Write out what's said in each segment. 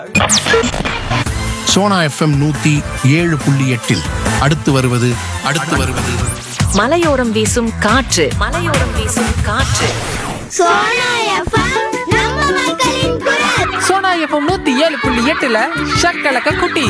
Sona FM நூத்தி ஏழு புள்ளி எட்டில் அடுத்து வருவது அடுத்து வருவது மலையோரம் வீசும் காற்று மலையோரம் வீசும் காற்று சோனா எஃப்எம் நம்ம மக்களின் குரல் சோனா எஃப்எம் நூத்தி ஏழு புள்ளி எட்டுல ஷக்கலக்க குட்டி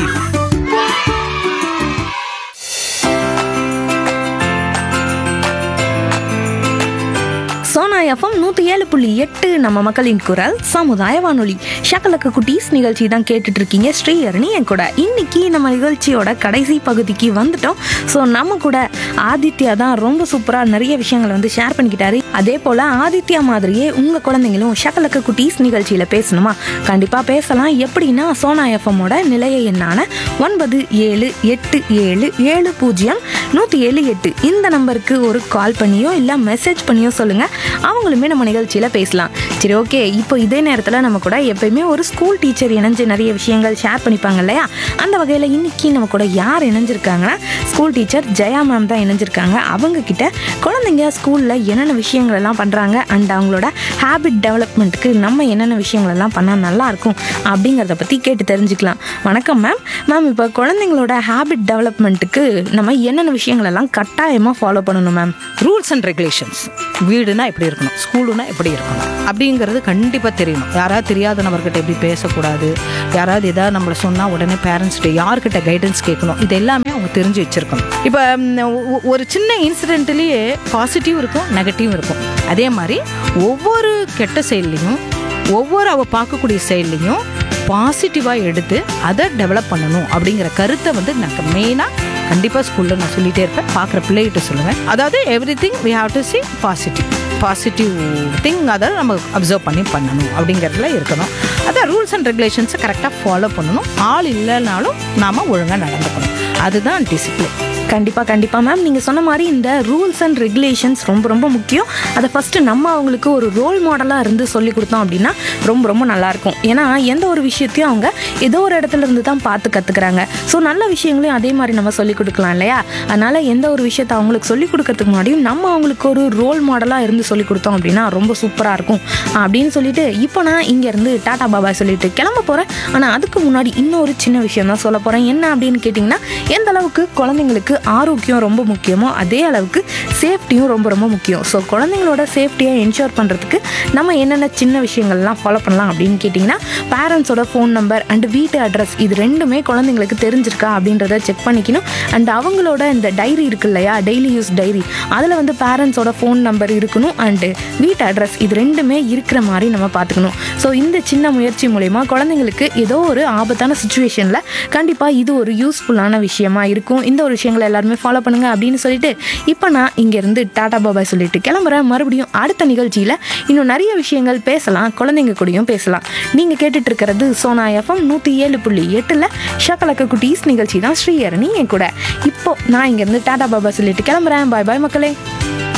சோனா எஃப்எம் நூற்றி ஏழு புள்ளி எட்டு நம்ம மக்களின் குரல் சமுதாய வானொலி ஷக்கலக்க குட்டீஸ் நிகழ்ச்சி தான் கேட்டுட்டு இருக்கீங்க ஸ்ரீஹரணி என் கூட இன்னைக்கு நம்ம நிகழ்ச்சியோட கடைசி பகுதிக்கு வந்துட்டோம் ஸோ நம்ம கூட ஆதித்யா தான் ரொம்ப சூப்பராக நிறைய விஷயங்களை வந்து ஷேர் பண்ணிக்கிட்டாரு அதே போல் ஆதித்யா மாதிரியே உங்கள் குழந்தைங்களும் ஷக்கலக்க குட்டீஸ் நிகழ்ச்சியில் பேசணுமா கண்டிப்பாக பேசலாம் எப்படின்னா சோனா எஃப்எம்மோட நிலைய எண்ணான ஒன்பது ஏழு எட்டு ஏழு ஏழு பூஜ்ஜியம் நூற்றி ஏழு எட்டு இந்த நம்பருக்கு ஒரு கால் பண்ணியோ இல்லை மெசேஜ் பண்ணியோ சொல்லுங்கள் அவங்களுமே நம்ம நிகழ்ச்சியில் பேசலாம் சரி ஓகே இப்போ இதே நேரத்தில் நம்ம கூட எப்பயுமே ஒரு ஸ்கூல் டீச்சர் இணைஞ்சு நிறைய விஷயங்கள் ஷேர் பண்ணிப்பாங்க இல்லையா அந்த வகையில் இன்னைக்கு நம்ம கூட யார் இணைஞ்சிருக்காங்கன்னா ஸ்கூல் டீச்சர் ஜெயா மேம் தான் இணைஞ்சிருக்காங்க அவங்க கிட்ட குழந்தைங்க ஸ்கூலில் என்னென்ன விஷயங்கள் எல்லாம் பண்ணுறாங்க அண்ட் அவங்களோட ஹேபிட் டெவலப்மெண்ட்டுக்கு நம்ம என்னென்ன விஷயங்கள் எல்லாம் பண்ணால் நல்லா இருக்கும் அப்படிங்கிறத பற்றி கேட்டு தெரிஞ்சுக்கலாம் வணக்கம் மேம் மேம் இப்போ குழந்தைங்களோட ஹேபிட் டெவலப்மெண்ட்டுக்கு நம்ம என்னென்ன விஷயங்கள் எல்லாம் கட்டாயமாக ஃபாலோ பண்ணணும் மேம் ரூல்ஸ் அண்ட் ரெகுலேஷன்ஸ் வீடுனா எப்படி இருக்கணும் ஸ்கூலுனா எப்படி இருக்கணும் அப்படிங்கிறது கண்டிப்பாக தெரியணும் யாராவது தெரியாத நபர்கிட்ட எப்படி பேசக்கூடாது யாராவது ஏதாவது நம்மளை சொன்னால் உடனே பேரண்ட்ஸ்கிட்ட யார்கிட்ட கைடன்ஸ் கேட்கணும் இது எல்லாமே அவங்க தெரிஞ்சு வச்சுருக்கணும் இப்போ ஒரு சின்ன இன்சிடென்ட்லேயே பாசிட்டிவ் இருக்கும் நெகட்டிவ் இருக்கும் அதே மாதிரி ஒவ்வொரு கெட்ட செயல்லையும் ஒவ்வொரு அவ பார்க்கக்கூடிய செயல்லையும் பாசிட்டிவாக எடுத்து அதை டெவலப் பண்ணணும் அப்படிங்கிற கருத்தை வந்து நான் மெயினாக கண்டிப்பாக ஸ்கூலில் நான் சொல்லிட்டே இருப்பேன் பார்க்குற பிள்ளைகிட்ட சொல்லுவேன் அதாவது everything we have to see positive positive thing அதை நம்ம அப்சர்வ் பண்ணி பண்ணணும் அப்படிங்கிறதுல இருக்கணும் அதான் ரூல்ஸ் அண்ட் ரெகுலேஷன்ஸை கரெக்டாக ஃபாலோ பண்ணணும் ஆள் இல்லைனாலும் நாம் ஒழுங்காக நடந்துக்கணும் அதுதான் டிசிப்ளின் கண்டிப்பாக கண்டிப்பாக மேம் நீங்கள் சொன்ன மாதிரி இந்த ரூல்ஸ் அண்ட் ரெகுலேஷன்ஸ் ரொம்ப ரொம்ப முக்கியம் அதை ஃபஸ்ட்டு நம்ம அவங்களுக்கு ஒரு ரோல் மாடலாக இருந்து சொல்லி கொடுத்தோம் அப்படின்னா ரொம்ப ரொம்ப நல்லாயிருக்கும் ஏன்னா எந்த ஒரு விஷயத்தையும் அவங்க ஏதோ ஒரு இடத்துல இருந்து தான் பார்த்து கற்றுக்குறாங்க ஸோ நல்ல விஷயங்களையும் அதே மாதிரி நம்ம சொல்லிக் கொடுக்கலாம் இல்லையா அதனால் எந்த ஒரு விஷயத்தை அவங்களுக்கு சொல்லிக் கொடுக்கறதுக்கு முன்னாடியும் நம்ம அவங்களுக்கு ஒரு ரோல் மாடலாக இருந்து சொல்லி கொடுத்தோம் அப்படின்னா ரொம்ப சூப்பராக இருக்கும் அப்படின்னு சொல்லிட்டு இப்போ நான் இங்கேருந்து டாடா பாபாய் சொல்லிட்டு கிளம்ப போகிறேன் ஆனால் அதுக்கு முன்னாடி இன்னொரு சின்ன விஷயம் தான் சொல்ல போகிறேன் என்ன அப்படின்னு கேட்டிங்கன்னா எந்த அளவுக்கு குழந்தைங்களுக்கு ஆரோக்கியம் ரொம்ப முக்கியமோ அதே அளவுக்கு சேஃப்டியும் ரொம்ப ரொம்ப முக்கியம் ஸோ குழந்தைங்களோட சேஃப்டியை என்ஷூர் பண்ணுறதுக்கு நம்ம என்னென்ன சின்ன விஷயங்கள்லாம் ஃபாலோ பண்ணலாம் அப்படின்னு கேட்டிங்கன்னா பேரண்ட்ஸோட ஃபோன் நம்பர் அண்ட் வீட்டு அட்ரஸ் இது ரெண்டுமே குழந்தைங்களுக்கு தெரிஞ்சிருக்கா அப்படின்றத செக் பண்ணிக்கணும் அண்ட் அவங்களோட இந்த டைரி இருக்கு இல்லையா டெய்லி யூஸ் டைரி அதில் வந்து பேரண்ட்ஸோட ஃபோன் நம்பர் இருக்கணும் அண்டு வீட்டு அட்ரஸ் இது ரெண்டுமே இருக்கிற மாதிரி நம்ம பார்த்துக்கணும் ஸோ இந்த சின்ன முயற்சி மூலயமா குழந்தைங்களுக்கு ஏதோ ஒரு ஆபத்தான சுச்சுவேஷனில் கண்டிப்பாக இது ஒரு யூஸ்ஃபுல்லான விஷயமா இருக்கும் இந்த ஒரு விஷயங்களை எல்லாருமே ஃபாலோ பண்ணுங்க அப்படின்னு சொல்லிட்டு இப்போ நான் இங்கேருந்து டாடா பாபாய் சொல்லிட்டு கிளம்புறேன் மறுபடியும் அடுத்த நிகழ்ச்சியில் இன்னும் நிறைய விஷயங்கள் பேசலாம் குழந்தைங்க கூடயும் பேசலாம் நீங்கள் கேட்டுட்டு இருக்கிறது சோனா எஃப்எம் நூற்றி ஏழு புள்ளி எட்டில் ஷக்கலக்க குட்டீஸ் நிகழ்ச்சி தான் ஸ்ரீஹரணி என் கூட இப்போ நான் இங்கேருந்து டாடா பாபா சொல்லிட்டு கிளம்புறேன் பாய் பாய் மக்களே